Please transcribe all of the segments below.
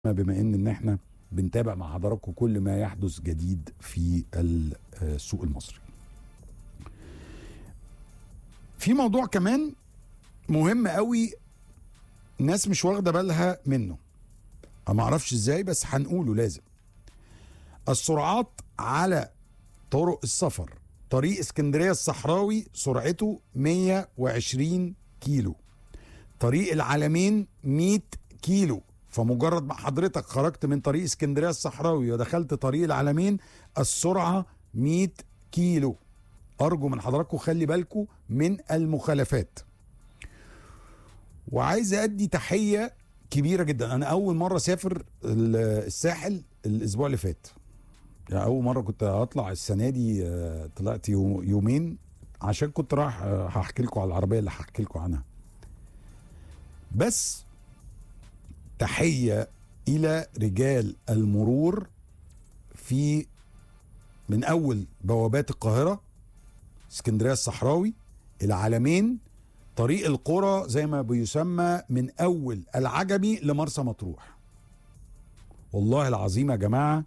بما ان ان احنا بنتابع مع حضراتكم كل ما يحدث جديد في السوق المصري في موضوع كمان مهم قوي ناس مش واخده بالها منه أنا ما اعرفش ازاي بس هنقوله لازم السرعات على طرق السفر طريق اسكندريه الصحراوي سرعته 120 كيلو طريق العالمين 100 كيلو فمجرد ما حضرتك خرجت من طريق اسكندريه الصحراوي ودخلت طريق العالمين السرعه 100 كيلو ارجو من حضراتكم خلي بالكم من المخالفات وعايز ادي تحيه كبيره جدا انا اول مره اسافر الساحل الاسبوع اللي فات يعني اول مره كنت هطلع السنه دي آه، طلعت يو- يومين عشان كنت رايح آه، هحكي لكم على العربيه اللي هحكي لكم عنها بس تحيه الى رجال المرور في من اول بوابات القاهره اسكندريه الصحراوي العالمين طريق القرى زي ما بيسمى من اول العجمي لمرسى مطروح والله العظيم يا جماعه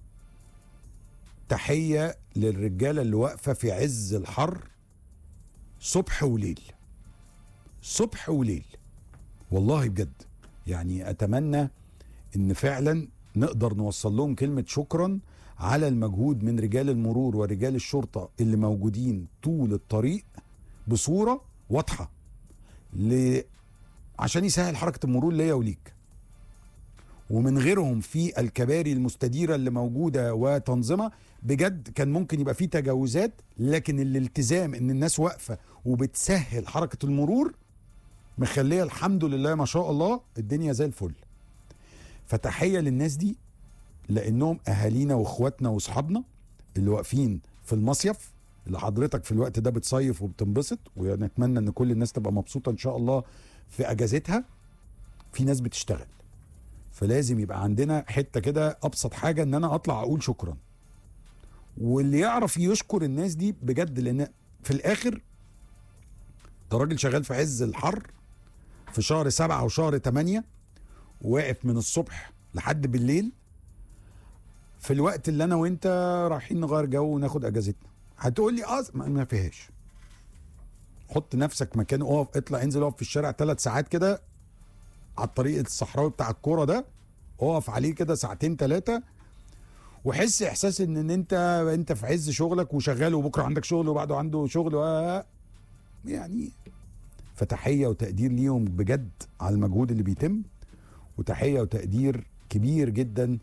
تحيه للرجاله اللي واقفه في عز الحر صبح وليل صبح وليل والله بجد يعني اتمنى ان فعلا نقدر نوصل لهم كلمه شكرا على المجهود من رجال المرور ورجال الشرطه اللي موجودين طول الطريق بصوره واضحه ل... عشان يسهل حركه المرور ليا وليك ومن غيرهم في الكباري المستديره اللي موجوده وتنظيمها بجد كان ممكن يبقى في تجاوزات لكن الالتزام ان الناس واقفه وبتسهل حركه المرور مخليه الحمد لله ما شاء الله الدنيا زي الفل فتحيه للناس دي لانهم اهالينا واخواتنا واصحابنا اللي واقفين في المصيف اللي حضرتك في الوقت ده بتصيف وبتنبسط ونتمنى ان كل الناس تبقى مبسوطه ان شاء الله في اجازتها في ناس بتشتغل فلازم يبقى عندنا حته كده ابسط حاجه ان انا اطلع اقول شكرا واللي يعرف يشكر الناس دي بجد لان في الاخر ده راجل شغال في عز الحر في شهر سبعة وشهر تمانية واقف من الصبح لحد بالليل في الوقت اللي انا وانت رايحين نغير جو وناخد اجازتنا هتقول لي اه ما ما فيهاش حط نفسك مكانه اقف اطلع انزل اقف في الشارع ثلاث ساعات كده على الطريق الصحراوي بتاع الكوره ده اقف عليه كده ساعتين ثلاثه وحس احساس ان ان انت انت في عز شغلك وشغال وبكره عندك شغل وبعده عنده شغل و يعني فتحيه وتقدير ليهم بجد على المجهود اللي بيتم وتحيه وتقدير كبير جدا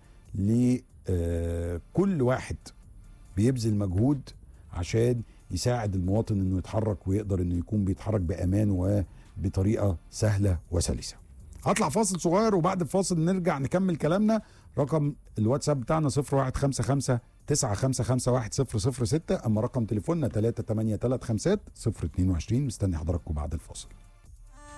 لكل واحد بيبذل مجهود عشان يساعد المواطن انه يتحرك ويقدر انه يكون بيتحرك بامان وبطريقه سهله وسلسه. هطلع فاصل صغير وبعد الفاصل نرجع نكمل كلامنا رقم الواتساب بتاعنا 0155 955 اما رقم تليفوننا 38350 022 مستني حضراتكم بعد الفاصل.